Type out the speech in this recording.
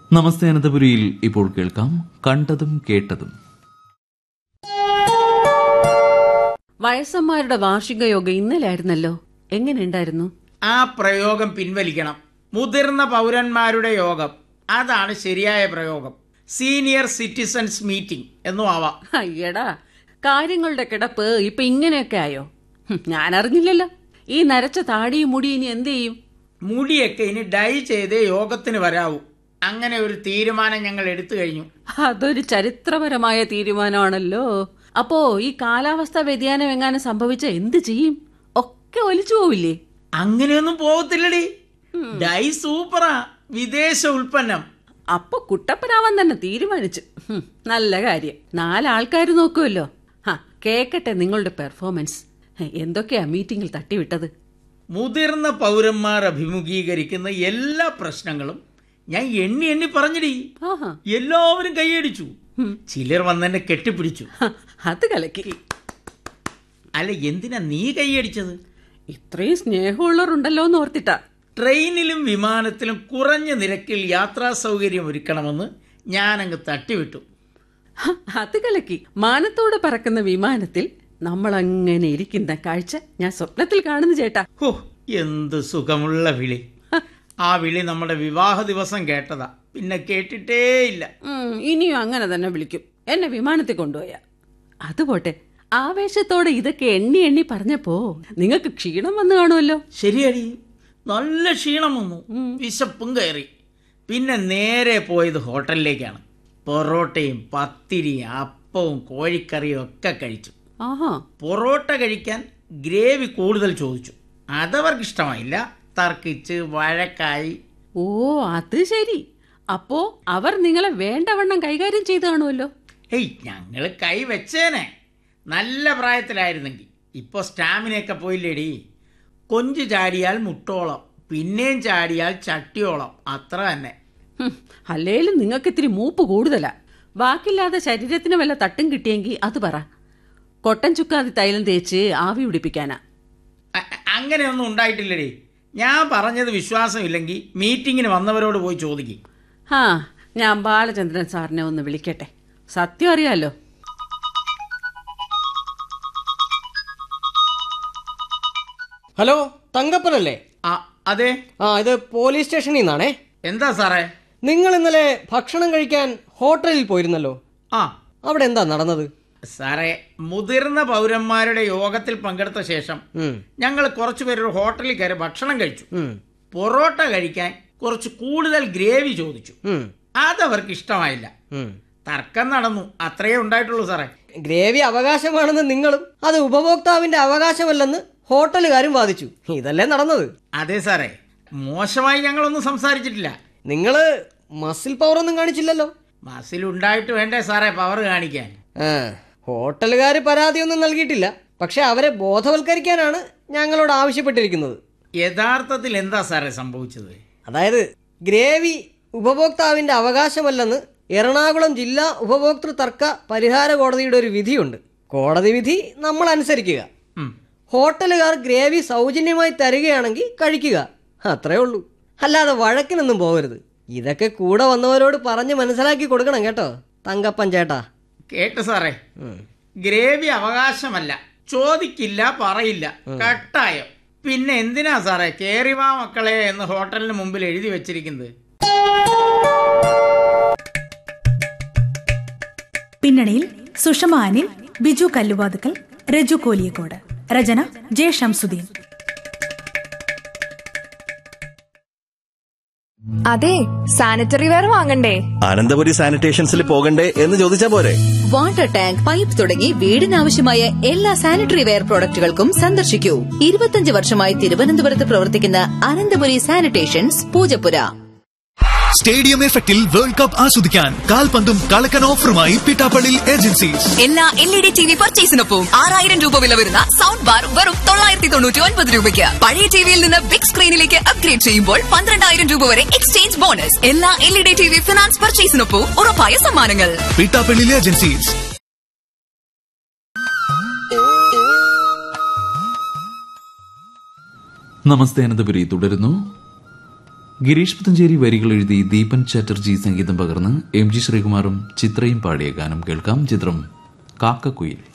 നമസ്തേ അനന്തപുരിയിൽ ഇപ്പോൾ കേൾക്കാം കണ്ടതും കേട്ടതും വയസ്സന്മാരുടെ വാർഷിക യോഗ ഇന്നലെ ആയിരുന്നല്ലോ എങ്ങനെയുണ്ടായിരുന്നു ആ പ്രയോഗം പിൻവലിക്കണം മുതിർന്ന പൗരന്മാരുടെ യോഗം അതാണ് ശരിയായ പ്രയോഗം സീനിയർ സിറ്റിസൺസ് മീറ്റിംഗ് എന്നും ആവാം അയ്യടാ കാര്യങ്ങളുടെ കിടപ്പ് ഇപ്പൊ ഇങ്ങനെയൊക്കെ ആയോ ഹും, ഞാൻ അറിഞ്ഞില്ലല്ലോ ഈ നരച്ച താടിയും മുടി ഇനി എന്ത് ചെയ്യും മുടിയൊക്കെ ഇനി ഡൈ ചെയ്തേ യോഗത്തിന് വരാവൂ അങ്ങനെ ഒരു തീരുമാനം ഞങ്ങൾ എടുത്തു കഴിഞ്ഞു അതൊരു ചരിത്രപരമായ തീരുമാനമാണല്ലോ അപ്പോ ഈ കാലാവസ്ഥാ വ്യതിയാനം എങ്ങാനും സംഭവിച്ച എന്ത് ചെയ്യും ഒക്കെ ഒലിച്ചു പോവില്ലേ അങ്ങനെയൊന്നും പോകത്തില്ലടി ഡൈ സൂപ്പറാ വിദേശ ഉൽപ്പന്നം അപ്പൊ കുട്ടപ്പനാവാൻ തന്നെ തീരുമാനിച്ചു ഹും, നല്ല കാര്യം നാലാൾക്കാർ നോക്കുമല്ലോ ഹാ കേക്കട്ടെ നിങ്ങളുടെ പെർഫോമൻസ് ഹെ, എന്തൊക്കെയാ മീറ്റിംഗിൽ തട്ടിവിട്ടത് മുതിർന്ന പൗരന്മാർ അഭിമുഖീകരിക്കുന്ന എല്ലാ പ്രശ്നങ്ങളും ഞാൻ എണ്ണി എണ്ണി പറഞ്ഞിടി ആഹാ എല്ലാവരും കൈയടിച്ചു ചിലർ വന്നെന്നെ കെട്ടിപ്പിടിച്ചു ഹ, അത് കലക്കി അല്ല എന്തിനാ നീ കൈയടിച്ചത് ഇത്രയും സ്നേഹമുള്ളവരുണ്ടല്ലോ എന്ന് ഓർത്തിട്ടാ ട്രെയിനിലും വിമാനത്തിലും കുറഞ്ഞ നിരക്കിൽ യാത്രാ സൗകര്യം ഒരുക്കണമെന്ന് ഞാനങ്ങ് തട്ടിവിട്ടു ഹ, അത് കലക്കി മാനത്തോടെ പറക്കുന്ന വിമാനത്തിൽ നമ്മൾ അങ്ങനെ ഇരിക്കുന്ന കാഴ്ച ഞാൻ സ്വപ്നത്തിൽ കാണുന്നു ചേട്ടാ ഹോ എന്ത് സുഖമുള്ള വിളി ആ വിളി നമ്മുടെ വിവാഹ ദിവസം കേട്ടതാ പിന്നെ കേട്ടിട്ടേയില്ല ഉം, ഇനിയും അങ്ങനെ തന്നെ വിളിക്കും എന്നെ വിമാനത്തിൽ കൊണ്ടുപോയാ അത് പോട്ടെ ആവേശത്തോടെ ഇതൊക്കെ എണ്ണി എണ്ണി പറഞ്ഞപ്പോ നിങ്ങൾക്ക് ക്ഷീണം വന്നു കാണുമല്ലോ ശരിയടി നല്ല ക്ഷീണം വന്നു വിശപ്പും കയറി പിന്നെ നേരെ പോയത് ഹോട്ടലിലേക്കാണ് പൊറോട്ടയും പത്തിരിയും അപ്പവും കോഴിക്കറിയും ഒക്കെ കഴിച്ചു ആഹാ പൊറോട്ട കഴിക്കാൻ ഗ്രേവി കൂടുതൽ ചോദിച്ചു അതവർക്ക് ഇഷ്ടമായില്ല തർക്കിച്ച് വഴക്കായി ഓ അത് ശരി അപ്പോ അവർ നിങ്ങളെ വേണ്ടവണ്ണം കൈകാര്യം ചെയ്തു കാണുമല്ലോ ഏയ് ഞങ്ങൾ കൈ വെച്ചേനെ നല്ല പ്രായത്തിലായിരുന്നെങ്കിൽ ഇപ്പോൾ സ്റ്റാമിനയൊക്കെ പോയില്ലേടി കൊഞ്ച് ചാടിയാൽ മുട്ടോളം പിന്നെയും ചാടിയാൽ ചട്ടിയോളം അത്ര തന്നെ ഹും, അല്ലേലും നിങ്ങൾക്ക് ഇത്തിരി മൂപ്പ് കൂടുതലാ ബാക്കില്ലാതെ ശരീരത്തിന് വല്ല തട്ടും കിട്ടിയെങ്കിൽ അത് പറ കൊട്ടൻ ചുക്കാതി തൈലം തേച്ച് ആവി പിടിപ്പിക്കാനാ അ- അ- അങ്ങനെയൊന്നും ഉണ്ടായിട്ടില്ലടി ഞാൻ പറഞ്ഞത് വിശ്വാസമില്ലെങ്കിൽ മീറ്റിങ്ങിന് വന്നവരോട് പോയി ചോദിക്കും ആ ഞാൻ ബാലചന്ദ്രൻ സാറിനെ ഒന്ന് വിളിക്കട്ടെ സത്യം അറിയാലോ ഹലോ തങ്കപ്പനല്ലേ ആ അതെ ആ ഇത് പോലീസ് സ്റ്റേഷനിൽ നിന്നാണേ എന്താ സാറേ നിങ്ങൾ ഇന്നലെ ഭക്ഷണം കഴിക്കാൻ ഹോട്ടലിൽ പോയിരുന്നല്ലോ ആ അവിടെ എന്താ നടന്നത് സാറേ മുതിർന്ന പൗരന്മാരുടെ യോഗത്തിൽ പങ്കെടുത്ത ശേഷം ഉം, ഞങ്ങൾ കുറച്ചുപേരൊരു ഹോട്ടലിൽ കയറി ഭക്ഷണം കഴിച്ചു ഉം, പൊറോട്ട കഴിക്കാൻ കുറച്ച് കൂടുതൽ ഗ്രേവി ചോദിച്ചു ഉം, അതവർക്ക് ഇഷ്ടമായില്ല ഉം. തർക്കം നടന്നു അത്രയേ ഉണ്ടായിട്ടുള്ളൂ സാറേ ഗ്രേവി അവകാശമാണെന്ന് നിങ്ങളും അത് ഉപഭോക്താവിന്റെ അവകാശമല്ലെന്ന് ഹോട്ടലുകാരും വാദിച്ചു ഇതല്ലേ നടന്നത് അതെ സാറേ മോശമായി ഞങ്ങളൊന്നും സംസാരിച്ചിട്ടില്ല നിങ്ങള് മസിൽ പവർ ഒന്നും കാണിച്ചില്ലല്ലോ മസിലുണ്ടായിട്ട് വേണ്ടേ സാറേ പവർ കാണിക്കാൻ ആ ഹോട്ടലുകാർ പരാതിയൊന്നും നൽകിയിട്ടില്ല പക്ഷെ അവരെ ബോധവൽക്കരിക്കാനാണ് ഞങ്ങളോട് ആവശ്യപ്പെട്ടിരിക്കുന്നത് യഥാർത്ഥത്തിൽ എന്താ സാറേ സംഭവിച്ചത് അതായത് ഗ്രേവി ഉപഭോക്താവിന്റെ അവകാശമല്ലെന്ന് എറണാകുളം ജില്ലാ ഉപഭോക്തൃ തർക്ക പരിഹാര കോടതിയുടെ ഒരു വിധിയുണ്ട് കോടതി വിധി നമ്മൾ അനുസരിക്കുക ഉം. ഹോട്ടലുകാർ ഗ്രേവി സൗജന്യമായി തരികയാണെങ്കിൽ കഴിക്കുക അത്രേ ഉള്ളൂ അല്ലാതെ വഴക്കിനൊന്നും പോകരുത് ഇതൊക്കെ കൂടെ വന്നവരോട് പറഞ്ഞ് മനസ്സിലാക്കി കൊടുക്കണം കേട്ടോ തങ്കപ്പൻ ചേട്ടാ കേട്ട് സാറേ ഉം. ഗ്രേവി അവകാശമല്ല ചോദിക്കില്ല പറയില്ല കട്ടായം പിന്നെ എന്തിനാ സാറേ കേറിവാ മക്കളെ എന്ന് ഹോട്ടലിന് മുമ്പിൽ എഴുതി വെച്ചിരിക്കുന്നത് പിന്നണിയിൽ സുഷമ അനിൽ ബിജു കല്ലുവാതുക്കൽ രജു കോലിയക്കോട് രചന ജെ ഷംസുദ്ദീൻ അതെ സാനിറ്ററി വെയർ വാങ്ങണ്ടേ അനന്തപുരി സാനിറ്റേഷൻസിൽ പോകണ്ടേ എന്ന് ചോദിച്ചാ പോരെ വാട്ടർ ടാങ്ക് പൈപ്പ് തുടങ്ങി വീടിനാവശ്യമായ എല്ലാ സാനിറ്ററി വെയർ പ്രോഡക്റ്റുകൾക്കും സന്ദർശിക്കൂ ഇരുപത്തിയഞ്ച് വർഷമായി തിരുവനന്തപുരത്ത് പ്രവർത്തിക്കുന്ന അനന്തപുരി സാനിറ്റേഷൻസ് പൂജപ്പുര സ്റ്റേഡിയം എഫക്റ്റിൽ വേൾഡ് കപ്പ് ആസ്വദിക്കാൻ കാൽപന്തും കളക്കൻ ഓഫറുമായി പിട്ടാപ്പള്ളി ഏജൻസീസ് എല്ലാ L E D T V പർച്ചേസിനൊപ്പം ആറായിരം രൂപ വില വരുന്ന സൗണ്ട് ബാർ വെറും തൊള്ളായിരത്തി തൊണ്ണൂറ്റി ഒൻപത് രൂപയ്ക്ക് പഴയ ടിവിയിൽ നിന്ന് ബിഗ് സ്ക്രീനിലേക്ക് അപ്ഗ്രേഡ് ചെയ്യുമ്പോൾ പന്ത്രണ്ടായിരം രൂപ വരെ എക്സ്ചേഞ്ച് ബോണസ് എല്ലാ L E D T V finance പർച്ചേസിനൊപ്പം ഉറപ്പായ സമ്മാനങ്ങൾ പിട്ടാപ്പള്ളി ഏജൻസീസ് നമസ്തേ അനന്തപുരി തുടരുന്നു ഗിരീഷ് പുത്തഞ്ചേരി വരികൾ എഴുതി ദീപൻ ചാറ്റർജി സംഗീതം പകർന്ന് എം ജി ശ്രീകുമാറും ചിത്രയും പാടിയ ഗാനം കേൾക്കാം ചിത്രം കാക്കക്കുയിൽ